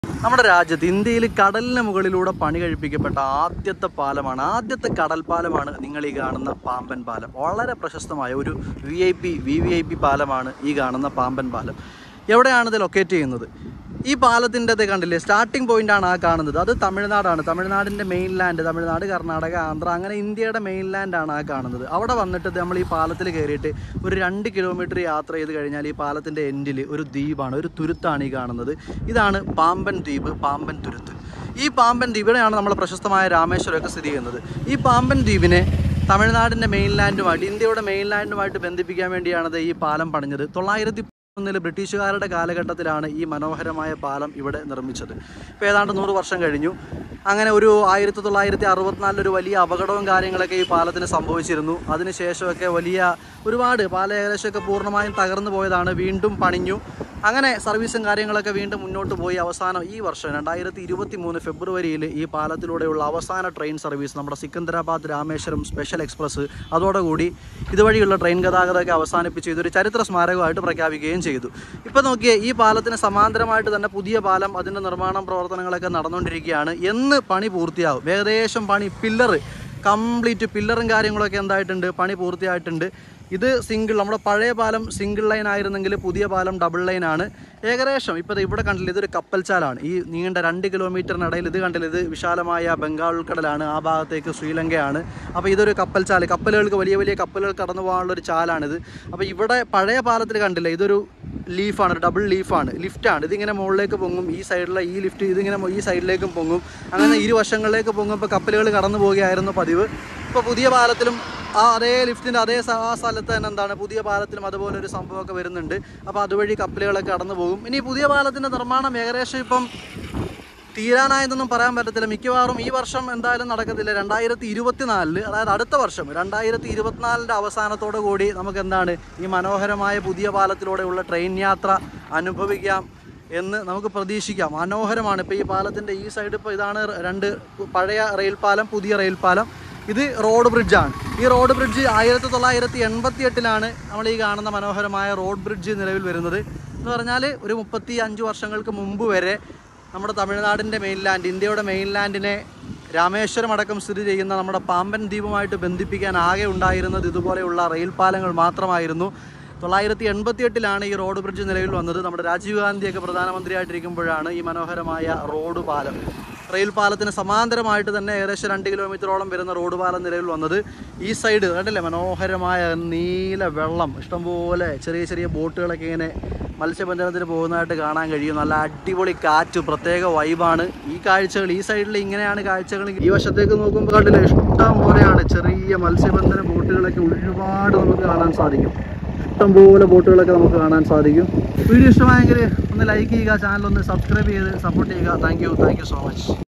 നമ്മുടെ രാജ്യത്ത് ഇന്ത്യയിൽ കടലിന് മുകളിലൂടെ പണി കഴിപ്പിക്കപ്പെട്ട ആദ്യത്തെ പാലമാണ് ആദ്യത്തെ കടൽ പാലമാണ് നിങ്ങൾ ഈ കാണുന്ന പാമ്പൻ പാലം വളരെ പ്രശസ്തമായ ഒരു V I P V V I P പാലമാണ് ഈ കാണുന്ന പാമ്പൻ പാലം എവിടെയാണ് ഇത് ലൊക്കേറ്റ് ചെയ്യുന്നത് ഈ പാലത്തിൻ്റെ അത് കണ്ടില്ലേ സ്റ്റാർട്ടിംഗ് പോയിന്റ് ആണ് ആ കാണുന്നത് അത് തമിഴ്നാടാണ് തമിഴ്നാടിൻ്റെ മെയിൻ ലാൻഡ് തമിഴ്നാട് കർണാടക ആന്ധ്ര അങ്ങനെ ഇന്ത്യയുടെ മെയിൻ ലാൻഡ് ആണ് ആ കാണുന്നത് അവിടെ വന്നിട്ട് ഇത് നമ്മൾ ഈ പാലത്തിൽ കയറിയിട്ട് ഒരു രണ്ട് കിലോമീറ്റർ യാത്ര ചെയ്ത് കഴിഞ്ഞാൽ ഈ പാലത്തിൻ്റെ എൻഡിൽ ഒരു ദ്വീപാണ് ഒരു തുരുത്താണ് ഈ കാണുന്നത് ഇതാണ് പാമ്പൻ ദ്വീപ് പാമ്പൻ തുരുത്ത് ഈ പാമ്പൻ ദ്വീപ് ഇവിടെയാണ് നമ്മൾ പ്രശസ്തമായ രാമേശ്വരമൊക്കെ സ്ഥിതി ചെയ്യുന്നത് ഈ പാമ്പൻ ദ്വീപിനെ തമിഴ്നാടിൻ്റെ മെയിൻ ലാൻഡുമായിട്ട് ഇന്ത്യയുടെ മെയിൻ ലാൻഡുമായിട്ട് ബന്ധിപ്പിക്കാൻ വേണ്ടിയാണത് ഈ പാലം പണിഞ്ഞത് തൊള്ളായിരത്തി ഒന്നിൽ ബ്രിട്ടീഷുകാരുടെ കാലഘട്ടത്തിലാണ് ഈ മനോഹരമായ പാലം ഇവിടെ നിർമ്മിച്ചത് ഇപ്പോൾ ഏതാണ്ട് നൂറ് വർഷം കഴിഞ്ഞു അങ്ങനെ ഒരു ആയിരത്തി തൊള്ളായിരത്തി അറുപത്തിനാലിൽ ഒരു വലിയ അപകടവും കാര്യങ്ങളൊക്കെ ഈ പാലത്തിന് സംഭവിച്ചിരുന്നു അതിനുശേഷമൊക്കെ വലിയ ഒരുപാട് പാലം ഏകദേശമൊക്കെ പൂർണ്ണമായും തകർന്നു പോയതാണ് വീണ്ടും പണിഞ്ഞു അങ്ങനെ സർവീസും കാര്യങ്ങളൊക്കെ വീണ്ടും മുന്നോട്ട് പോയി അവസാനം ഈ വർഷം രണ്ടായിരത്തി ഇരുപത്തി മൂന്ന് ഫെബ്രുവരിയിൽ ഈ പാലത്തിലൂടെയുള്ള അവസാന ട്രെയിൻ സർവീസ് നമ്മുടെ സിക്കന്ദരാബാദ് രാമേശ്വരം സ്പെഷ്യൽ എക്സ്പ്രസ് അതോടുകൂടി ഇതുവഴിയുള്ള ട്രെയിൻ ഗതാഗതമൊക്കെ അവസാനിപ്പിച്ച് ഇതൊരു ചരിത്ര സ്മാരകമായിട്ട് പ്രഖ്യാപിക്കുകയും ചെയ്തു ഇപ്പോൾ നോക്കിയേ ഈ പാലത്തിന് സമാന്തരമായിട്ട് തന്നെ പുതിയ പാലം അതിൻ്റെ നിർമ്മാണ പ്രവർത്തനങ്ങളൊക്കെ നടന്നുകൊണ്ടിരിക്കുകയാണ് എന്ന് പണി പൂർത്തിയാവും ഏകദേശം പണി പില്ലർ കംപ്ലീറ്റ് പില്ലറും കാര്യങ്ങളൊക്കെ എന്തായിട്ടുണ്ട് പണി പൂർത്തിയായിട്ടുണ്ട് ഇത് സിംഗിൾ നമ്മുടെ പഴയ പാലം സിംഗിൾ ലൈൻ ആയിരുന്നെങ്കിൽ പുതിയ പാലം ഡബിൾ ലൈൻ ആണ് ഏകദേശം ഇപ്പോൾ ദേ ഇവിടെ കണ്ടില്ല ഇതൊരു കപ്പൽച്ചാലാണ് ഈ നീണ്ട രണ്ട് കിലോമീറ്ററിനിടയിൽ ഇത് കണ്ടില്ല ഇത് വിശാലമായ ബംഗാൾ ഉൾക്കടലാണ് ആ ഭാഗത്തേക്ക് ശ്രീലങ്കയാണ് അപ്പോൾ ഇതൊരു കപ്പൽച്ചാൽ കപ്പലുകൾക്ക് വലിയ വലിയ കപ്പലുകൾ കടന്നു പോകാനുള്ള ഒരു ചാലാണിത് അപ്പോൾ ഇവിടെ പഴയ പാലത്തിൽ കണ്ടില്ല ഇതൊരു ലീഫാണ് ഒരു ഡബിൾ ലീഫാണ് ലിഫ്റ്റാണ് ഇതിങ്ങനെ മുകളിലേക്ക് പൊങ്ങും ഈ സൈഡിലെ ഈ ലിഫ്റ്റ് ഇതിങ്ങനെ ഈ സൈഡിലേക്കും പൊങ്ങും അങ്ങനെ ഇരുവശങ്ങളിലേക്ക് പൊങ്ങുമ്പോൾ കപ്പലുകൾ കടന്നു പോവുകയായിരുന്നു പതിവ് ഇപ്പോൾ പുതിയ പാലത്തിലും ആ അതേ ലിഫ്റ്റിൻ്റെ അതേ സ- ആ സ്ഥലത്ത് തന്നെ എന്താണ് പുതിയ പാലത്തിലും അതുപോലെ ഒരു സംഭവമൊക്കെ വരുന്നുണ്ട് അപ്പോൾ അതുവഴി കപ്പലുകളൊക്കെ കടന്നു പോകും ഇനി പുതിയ പാലത്തിൻ്റെ നിർമ്മാണം ഏകദേശം ഇപ്പം തീരാനായെന്നൊന്നും പറയാൻ പറ്റത്തില്ല മിക്കവാറും ഈ വർഷം എന്തായാലും നടക്കത്തില്ല രണ്ടായിരത്തി ഇരുപത്തിനാലില് അതായത് അടുത്ത വർഷം രണ്ടായിരത്തി ഇരുപത്തിനാലിൻ്റെ അവസാനത്തോടു കൂടി നമുക്ക് എന്താണ് ഈ മനോഹരമായ പുതിയ പാലത്തിലൂടെയുള്ള ട്രെയിൻ യാത്ര അനുഭവിക്കാം എന്ന് നമുക്ക് പ്രതീക്ഷിക്കാം മനോഹരമാണ് ഇപ്പോൾ ഈ പാലത്തിൻ്റെ ഈ സൈഡ് ഇപ്പോൾ ഇതാണ് രണ്ട് പഴയ റെയിൽ പാലം പുതിയ റെയിൽ പാലം ഇത് റോഡ് ബ്രിഡ്ജാണ് ഈ റോഡ് ബ്രിഡ്ജ് ആയിരത്തി തൊള്ളായിരത്തി എൺപത്തി എട്ടിലാണ് നമ്മൾ ഈ കാണുന്ന മനോഹരമായ റോഡ് ബ്രിഡ്ജ് നിലവിൽ വരുന്നത് എന്ന് പറഞ്ഞാൽ ഒരു മുപ്പത്തി അഞ്ച് വർഷങ്ങൾക്ക് മുമ്പ് വരെ നമ്മുടെ തമിഴ്നാടിൻ്റെ മെയിൻലാൻഡ് ഇന്ത്യയുടെ മെയിൻലാൻഡിനെ രാമേശ്വരം അടക്കം സ്ഥിതി ചെയ്യുന്ന നമ്മുടെ പാമ്പൻ ദ്വീപുമായിട്ട് ബന്ധിപ്പിക്കാൻ ആകെ ഉണ്ടായിരുന്നത് ഇതുപോലെയുള്ള റെയിൽ പാലങ്ങൾ മാത്രമായിരുന്നു തൊള്ളായിരത്തി എൺപത്തി എട്ടിലാണ് ഈ റോഡ് ബ്രിഡ്ജ് നിലവിൽ വന്നത് നമ്മുടെ രാജീവ് ഗാന്ധിയൊക്കെ പ്രധാനമന്ത്രിയായിട്ടിരിക്കുമ്പോഴാണ് ഈ മനോഹരമായ റോഡ് പാലം റെയിൽ പാലത്തിന് സമാന്തരമായിട്ട് തന്നെ ഏകദേശം രണ്ട് കിലോമീറ്ററോളം വരുന്ന റോഡ് പാലം നിലവിൽ വന്നത് ഈ സൈഡ് കണ്ടില്ലേ മനോഹരമായ നീല വെള്ളം ഇഷ്ടംപോലെ ചെറിയ ചെറിയ ബോട്ടുകളൊക്കെ ഇങ്ങനെ മത്സ്യബന്ധനത്തിന് പോകുന്നതായിട്ട് കാണാൻ കഴിയും നല്ല അടിപൊളി കാറ്റ് പ്രത്യേക വൈബാണ് ഈ കാഴ്ചകൾ ഈ സൈഡിൽ ഇങ്ങനെയാണ് കാഴ്ചകൾ ഈ വശത്തേക്ക് നോക്കുമ്പോൾ കണ്ടില്ലേ ഇഷ്ടം പോലെയാണ് ചെറിയ മത്സ്യബന്ധന ബോട്ടുകളൊക്കെ ഒരുപാട് നമുക്ക് കാണാൻ സാധിക്കും ഇഷ്ടംപോലെ ബോട്ടുകളൊക്കെ നമുക്ക് കാണാൻ സാധിക്കും വീഡിയോ ഇഷ്ടമായെങ്കിൽ ഒന്ന് ലൈക്ക് ചെയ്യുക ചാനൽ ഒന്ന് സബ്സ്ക്രൈബ് ചെയ്ത് സപ്പോർട്ട് ചെയ്യുക thank you thank you so much